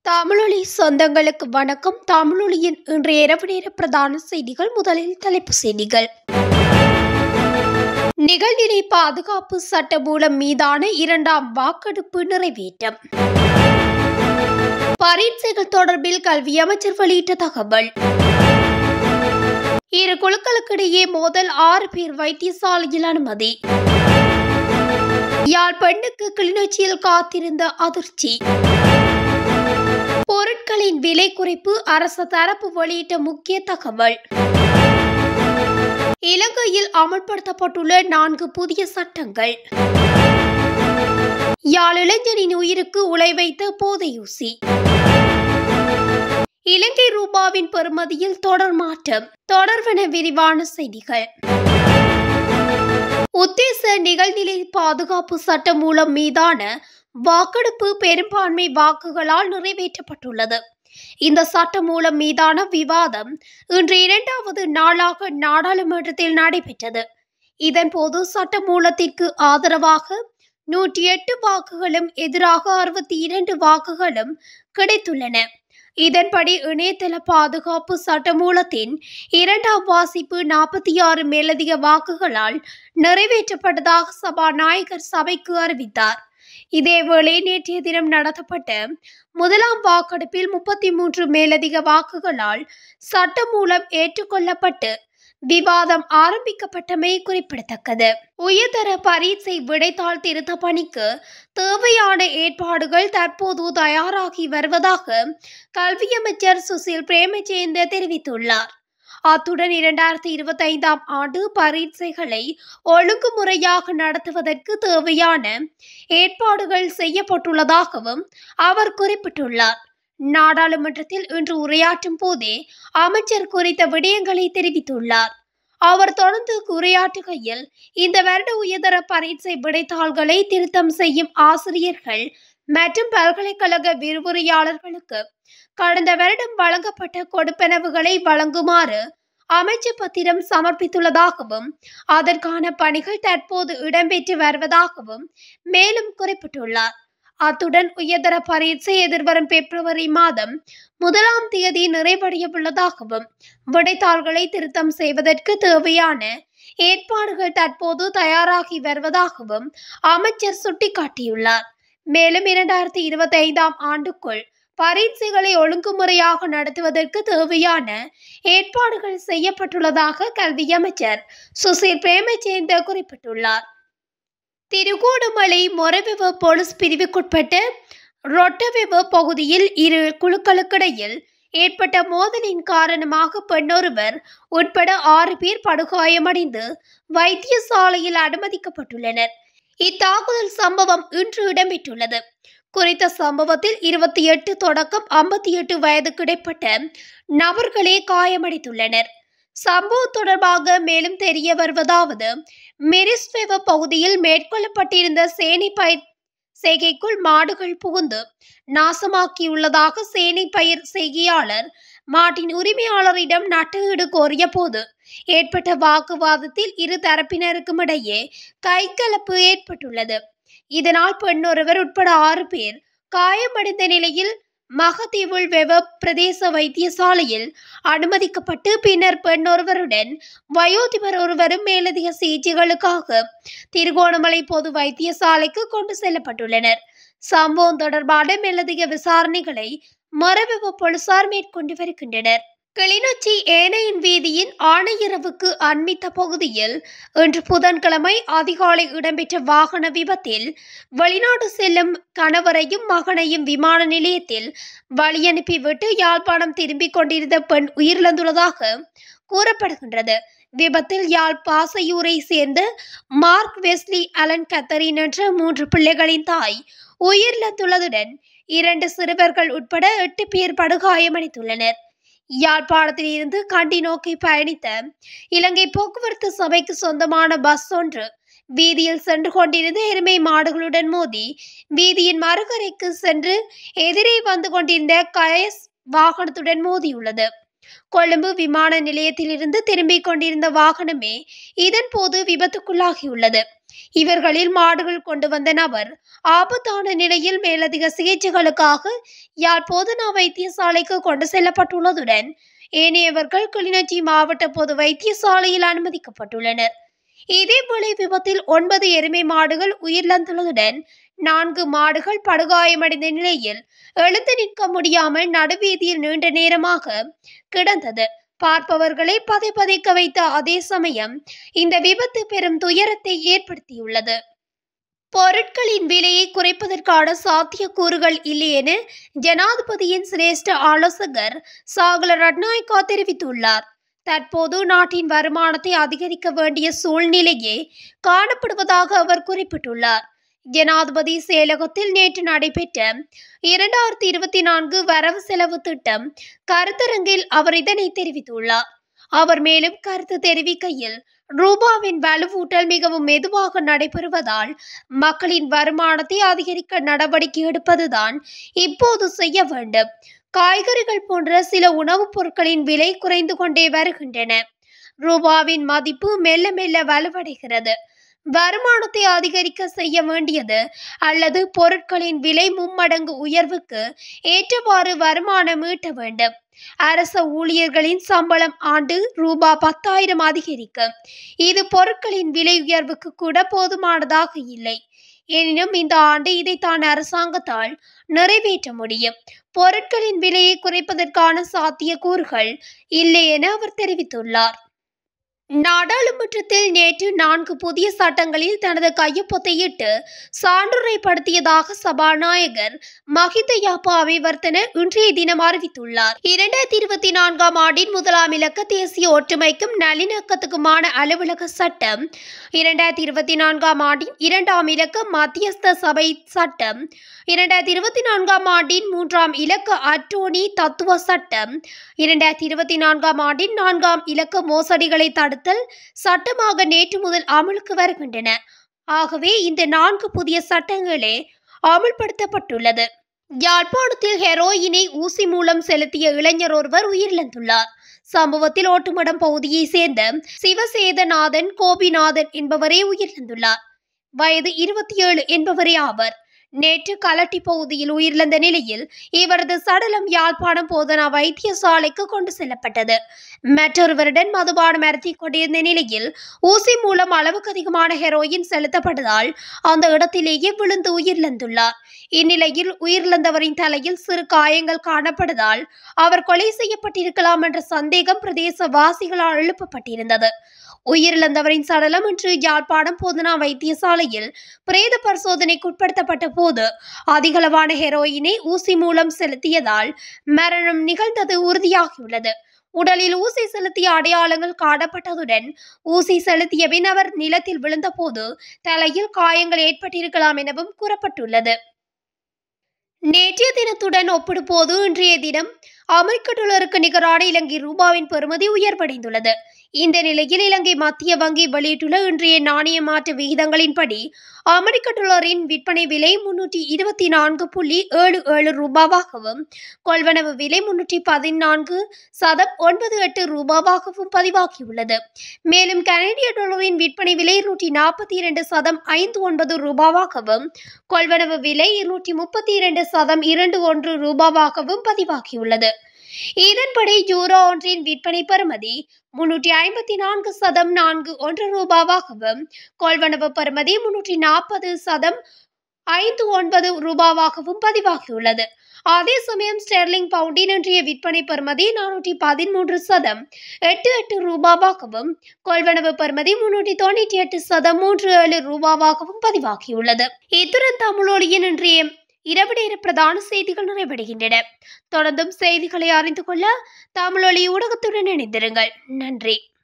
தமிழொலி சொந்தங்களுக்கு வணக்கம் தமிழொலியின் இன்றைய இரவு நேர பிரதான செய்திகள் முதலில் தலைப்பு செய்திகள் நிகழ்நிலை பாதுகாப்பு சட்ட மூலம் மீதான இரண்டாம் வாக்கெடுப்பு நிறைவேற்றம் பரீட்சைகள் தொடர்பில் கல்வி அமைச்சர் வெளியிட்ட தகவல் இரு குழுக்களுக்கிடையே மோதல் ஆறு பேர் வைத்தியசாலையில் அனுமதி யாழ் பெண்ணுக்கு கிளிநொச்சியில் காத்திருந்த அதிர்ச்சி பொருட்களின் விலை குறைப்பு அரசு தரப்பு வெளியிட்ட முக்கிய தகவல் இலங்கையில் அமல்படுத்தப்பட்டுள்ள நான்கு புதிய சட்டங்கள் யாழ் இளைஞனின் உயிருக்கு உலை வைத்த போதையூசி இலங்கை ரூபாவின் பெறுமதியில் தொடர் மாற்றம் தொடர்வென விரிவான செய்திகள் உத்தேச நிகழ்நிலை பாதுகாப்பு சட்டம் மூலம் மீதான வாக்கெடுப்பு பெரும்பான்மை வாக்குகளால் நிறைவேற்றப்பட்டுள்ளது இந்த சட்ட மூலம் மீதான விவாதம் இன்று இரண்டாவது நாளாக நாடாளுமன்றத்தில் நடைபெற்றது இதன்போது சட்ட மூலத்திற்கு ஆதரவாக நூற்றி எட்டு வாக்குகளும் எதிராக அறுபத்தி இரண்டு வாக்குகளும் கிடைத்துள்ளன இதன்படி இணையதள பாதுகாப்பு சட்டமூலத்தின் இரண்டாம் வாசிப்பு நாற்பத்தி ஆறு மேலதிக வாக்குகளால் நிறைவேற்றப்பட்டதாக சபாநாயகர் சபைக்கு அறிவித்தார் இதேவேளை நேற்றைய தினம் நடத்தப்பட்ட முதலாம் வாக்கெடுப்பில் முப்பத்தி மூன்று மேலதிக வாக்குகளால் சட்டம் மூலம் ஏற்றுக்கொள்ளப்பட்டு விவாதம் ஆரம்பிக்கப்பட்டமை குறிப்பிடத்தக்கது உயர்தர பரீட்சை விடைத்தாள் திருத்த பணிக்கு தேவையான ஏற்பாடுகள் தற்போது தயாராகி வருவதாக கல்வி அமைச்சர் சுசில் பிரேமஜெயந்த தெரிவித்துள்ளார் அத்துடன் இரண்டாயிரத்தி இருபத்தி ஐந்தாம் ஆண்டு பரீட்சைகளை ஒழுங்குமுறையாக நடத்துவதற்கு தேவையான ஏற்பாடுகள் செய்யப்பட்டுள்ளதாகவும் அவர் குறிப்பிட்டுள்ளார் நாடாளுமன்றத்தில் இன்று உரையாற்றும் போதே அமைச்சர் குறித்த விடயங்களை தெரிவித்துள்ளார் அவர் தொடர்ந்து உரையாற்றுகையில் இந்த வருட உயர்தர பரீட்சை விடைத்தாள்களை திருத்தம் செய்யும் ஆசிரியர்கள் மற்றும் பல்கலைக்கழக விரிவுரையாளர்களுக்கு கடந்த வருடம் வழங்கப்பட்ட கொடுப்பனவுகளை வழங்குமாறு அமைச்சு பத்திரம் சமர்ப்பித்துள்ளதாகவும் அதற்கான பணிகள் தற்போது இடம்பெற்று வருவதாகவும் மேலும் குறிப்பிட்டுள்ளார் அத்துடன் உயர்தர பரீட்சை எதிர்வரும் பிப்ரவரி மாதம் முதலாம் தேதி நிறைவடைய உள்ளதாகவும் விடைத்தாள்களை திருத்தம் செய்வதற்கு தேவையான ஏற்பாடுகள் தற்போது தயாராகி வருவதாகவும் அமைச்சர் சுட்டிக்காட்டியுள்ளார் மேலும் இரண்டாயிரத்தி இருபத்தி ஐந்தாம் ஆண்டுக்குள் பரீட்சைகளை ஒழுங்குமுறையாக நடத்துவதற்கு தேவையான ஏற்பாடுகள் செய்யப்பட்டுள்ளதாக கல்வி அமைச்சர் சுசில் பிரேமச்சேந்த குறிப்பிட்டுள்ளார் திருகோணமலை மொரவிவ போலீஸ் பிரிவுக்குட்பட்ட ரொட்டவிவ பகுதியில் இரு குழுக்களுக்கிடையில் ஏற்பட்ட மோதலின் காரணமாக பெண்ணொருவர் உட்பட ஆறு பேர் படுகாயமடைந்து வைத்தியசாலையில் அனுமதிக்கப்பட்டுள்ளனர் இத்தாக்குதல் சம்பவம் இன்று இடம்பெற்றுள்ளது குறித்த சம்பவத்தில் இருபத்தி எட்டு தொடக்கம் ஐம்பத்தி எட்டு வயதுக்கிடைப்பட்ட நபர்களே காயமடைந்துள்ளனர் சம்பவம் தொடர்பாக மேலும் தெரிய வருவதாவது மெரிஸ்வெவ பகுதியில் மேற்கொள்ளப்பட்டிருந்த சேனை பயிர் செய்கைக்குள் மாடுகள் புகுந்து நாசமாக்கியுள்ளதாக சேனை பயிர் செய்கையாளர் மாட்டின் உரிமையாளரிடம் நட்டஈடு கோரிய போது ஏற்பட்ட வாக்குவாதத்தில் இரு தரப்பினருக்கும் இடையே கைகலப்பு ஏற்பட்டுள்ளது இதனால் பெண்ணொருவர் உட்பட ஆறு பேர் காயமடைந்த நிலையில் மகதீவுள் வெவ பிரதேச வைத்தியசாலையில் அனுமதிக்கப்பட்டு பின்னர் பெண்ணொருவருடன் வயோதிபர் ஒருவரும் மேலதிக சிகிச்சைகளுக்காக திருகோணமலை பொது வைத்தியசாலைக்கு கொண்டு செல்லப்பட்டுள்ளனர் சம்பவம் தொடர்பான மேலதிக விசாரணைகளை மரவிவ போலீசார் மேற்கொண்டு வருகின்றனர் கிளிநொச்சி ஏனையின் வீதியின் ஆணையரவுக்கு அண்மித்த பகுதியில் இன்று புதன்கிழமை அதிகாலை இடம்பெற்ற வாகன விபத்தில் வெளிநாடு செல்லும் கணவரையும் மகனையும் விமான நிலையத்தில் வழியனுப்பிவிட்டு யாழ்ப்பாணம் திரும்பிக் கொண்டிருந்த பெண் உயிரிழந்துள்ளதாக கூறப்படுகின்றது விபத்தில் யாழ் பாசையூரை சேர்ந்த மார்க் வெஸ்லி அலன் கத்தரின் என்ற மூன்று பிள்ளைகளின் தாய் உயிரிழந்துள்ளதுடன் இரண்டு சிறுவர்கள் உட்பட எட்டு பேர் படுகாயமடைந்துள்ளனர் யாழ்ப்பாணத்தில் இருந்து கண்டி நோக்கி பயணித்த இலங்கை போக்குவரத்து சபைக்கு சொந்தமான பஸ் ஒன்று வீதியில் சென்று கொண்டிருந்த எருமை மாடுகளுடன் மோதி வீதியின் மறுகரைக்கு சென்று எதிரே வந்து கொண்டிருந்த கயஸ் வாகனத்துடன் மோதியுள்ளது கொழும்பு விமான நிலையத்திலிருந்து திரும்பிக் கொண்டிருந்த வாகனமே இதன் போது விபத்துக்குள்ளாகியுள்ளது இவர்களில் மாடுகள் கொண்டு வந்த நபர் ஆபத்தான நிலையில் மேலதிக சிகிச்சைகளுக்காக யாழ் போதனா வைத்தியசாலைக்கு கொண்டு செல்லப்பட்டுள்ளதுடன் ஏனையவர்கள் கிளிநொச்சி மாவட்ட பொது வைத்தியசாலையில் அனுமதிக்கப்பட்டுள்ளனர் இதேவேளை விபத்தில் ஒன்பது எருமை மாடுகள் உயிரிழந்துள்ளதுடன் நான்கு மாடுகள் படுகாயமடைந்த நிலையில் எழுந்து நிற்க முடியாமல் நடுவீதியில் நீண்ட நேரமாக கிடந்தது பார்ப்பவர்களை பதை பதைக்க வைத்த அதே சமயம் இந்த விபத்து பெரும் துயரத்தை ஏற்படுத்தியுள்ளது பொருட்களின் விலையை குறைப்பதற்கான சாத்தியக்கூறுகள் இல்லை என ஜனாதிபதியின் சிரேஷ்ட ஆலோசகர் சாகல ரட்நாயக்கா தெரிவித்துள்ளார் தற்போது நாட்டின் வருமானத்தை அதிகரிக்க வேண்டிய சூழ்நிலையே காணப்படுவதாக அவர் குறிப்பிட்டுள்ளார் ஜனாதிபதி செயலகத்தில் நேற்று நடைபெற்ற இரண்டாயிரத்தி இருபத்தி நான்கு வரவு செலவு திட்டம் கருத்தரங்கில் அவர் இதனை தெரிவித்துள்ளார் அவர் மேலும் கருத்து தெரிவிக்கையில் ரூபாவின் வலுவூட்டல் மிகவும் மெதுவாக நடைபெறுவதால் மக்களின் வருமானத்தை அதிகரிக்க நடவடிக்கை எடுப்பதுதான் இப்போது செய்ய வேண்டும் காய்கறிகள் போன்ற சில உணவுப் பொருட்களின் விலை குறைந்து கொண்டே வருகின்றன ரூபாவின் மதிப்பு மெல்ல மெல்ல வலுவடைகிறது வருமானத்தை அதிகரிக்க செய்ய வேண்டியது அல்லது பொருட்களின் விலை மும்மடங்கு உயர்வுக்கு ஏற்றவாறு வருமானம் ஈட்ட வேண்டும் அரச ஊழியர்களின் சம்பளம் ஆண்டு ரூபா பத்தாயிரம் அதிகரிக்கும் இது பொருட்களின் விலை உயர்வுக்கு கூட போதுமானதாக இல்லை எனினும் இந்த ஆண்டு இதைத்தான் அரசாங்கத்தால் நிறைவேற்ற முடியும் பொருட்களின் விலையை குறைப்பதற்கான சாத்தியக்கூறுகள் இல்லை என அவர் தெரிவித்துள்ளார் நாடாளுமன்றத்தில் நேற்று நான்கு புதிய சட்டங்களில் தனது கையொப்பத்தையிட்டு சான்றுரைப்படுத்தியதாக சபாநாயகர் மஹிந்த யாப்பா அபிவர்த்தன இன்றைய தினம் அறிவித்துள்ளார் இரண்டாயிரத்தி இருபத்தி நான்காம் ஆண்டின் முதலாம் இலக்க தேசிய ஒற்றுமைக்கும் நல்லிணக்கத்துக்குமான அலுவலக சட்டம் இரண்டாயிரத்தி இருபத்தி நான்காம் ஆண்டின் இரண்டாம் இலக்க மத்தியஸ்த சபை சட்டம் இரண்டாயிரத்தி இருபத்தி நான்காம் ஆண்டின் மூன்றாம் இலக்க அட்டோனி தத்துவ சட்டம் இரண்டாயிரத்தி இருபத்தி நான்காம் ஆண்டின் நான்காம் இலக்க மோசடிகளை தடுத்தல் சட்டமாக நேற்று முதல் அமலுக்கு வருகின்றன ஆகவே இந்த நான்கு புதிய சட்டங்களே அமுல்படுத்தப்பட்டுள்ளது யாழ்ப்பாணத்தில் ஹெரோயினை ஊசி மூலம் செலுத்திய இளைஞர் ஒருவர் உயிரிழந்துள்ளார் சம்பவத்தில் ஓட்டுமடம் பகுதியை சேர்ந்த சிவசேதநாதன் கோபிநாதன் என்பவரே உயிரிழந்துள்ளார் வயது இருபத்தி ஏழு என்பவரே ஆவர் நேற்று கலட்டி பகுதியில் உயிரிழந்த நிலையில் இவரது சடலம் யாழ்ப்பாணம் போதனா வைத்தியசாலைக்கு கொண்டு செல்லப்பட்டது மற்றொருவருடன் மதுபானம் அருத்திக் கொண்டிருந்த நிலையில் ஊசி மூலம் அளவுக்கு அதிகமான ஹெரோயின் செலுத்தப்பட்டதால் அந்த இடத்திலேயே விழுந்து உயிரிழந்துள்ளார் இந்நிலையில் உயிரிழந்தவரின் தலையில் சிறு காயங்கள் காணப்பட்டதால் அவர் கொலை செய்யப்பட்டிருக்கலாம் என்ற சந்தேகம் பிரதேச வாசிகளால் எழுப்பப்பட்டிருந்தது உயிரிழந்தவரின் சடலம் இன்று யாழ்ப்பாணம் போதனா வைத்தியசாலையில் பிரேத பரிசோதனைக்கு உட்படுத்தப்பட்ட போது அதிகளவான ஹெரோயினை ஊசி மூலம் செலுத்தியதால் மரணம் நிகழ்ந்தது உறுதியாகியுள்ளது உடலில் ஊசி செலுத்திய அடையாளங்கள் காணப்பட்டதுடன் ஊசி செலுத்திய பின் அவர் நிலத்தில் விழுந்தபோது தலையில் காயங்கள் ஏற்பட்டிருக்கலாம் எனவும் கூறப்பட்டுள்ளது நேற்றைய தினத்துடன் ஒப்பிடும்போது இன்றைய தினம் அமெரிக்க டாலருக்கு நிகரான இலங்கை ரூபாவின் பெறுமதி உயர்வடைந்துள்ளது இந்த நிலையில் இலங்கை மத்திய வங்கி வெளியிட்டுள்ள இன்றைய நாணய மாற்று விகிதங்களின்படி அமெரிக்க டாலரின் விற்பனை விலை முன்னூற்றி இருபத்தி நான்கு புள்ளி ஏழு ஏழு ரூபாவாகவும் கொள்வனவு விலை முன்னூற்றி பதினான்கு சதம் ஒன்பது எட்டு ரூபாவாகவும் பதிவாகியுள்ளது மேலும் கனடிய டாலரின் விற்பனை விலை இருநூற்றி நாற்பத்தி இரண்டு சதம் ஐந்து ஒன்பது ரூபாவாகவும் கொள்வனவு விலை இருநூற்றி முப்பத்தி இரண்டு சதம் இரண்டு ஒன்று ரூபாவாகவும் பதிவாகியுள்ளது இதன்படி யூரோ ஒன்றின் விற்பனை பெறுமதி முன்னூற்றி ஐம்பத்தி நான்கு சதம் நான்கு ஒன்று ரூபாவாகவும் கொள்வனவு பெறுமதி முன்னூற்றி நாற்பது சதம் ஐந்து ஒன்பது ரூபாவாகவும் பதிவாகியுள்ளது அதே சமயம் ஸ்டெர்லிங் பவுண்டின் இன்றைய விற்பனை பெறுமதி நானூற்றி பதிமூன்று சதம் எட்டு எட்டு ரூபாவாகவும் கொள்வனவு பெறுமதி முன்னூற்றி தொண்ணூற்றி எட்டு சதம் மூன்று ஏழு ரூபாவாகவும் பதிவாகியுள்ளது இத்துடன் தமிழொலியின் இன்றைய இரவு நேர பிரதான செய்திகள் நிறைவடைகின்றன தொடர்ந்தும் செய்திகளை அறிந்து கொள்ள தமிழொலி ஊடகத்துடன் இணைந்திருங்கள் நன்றி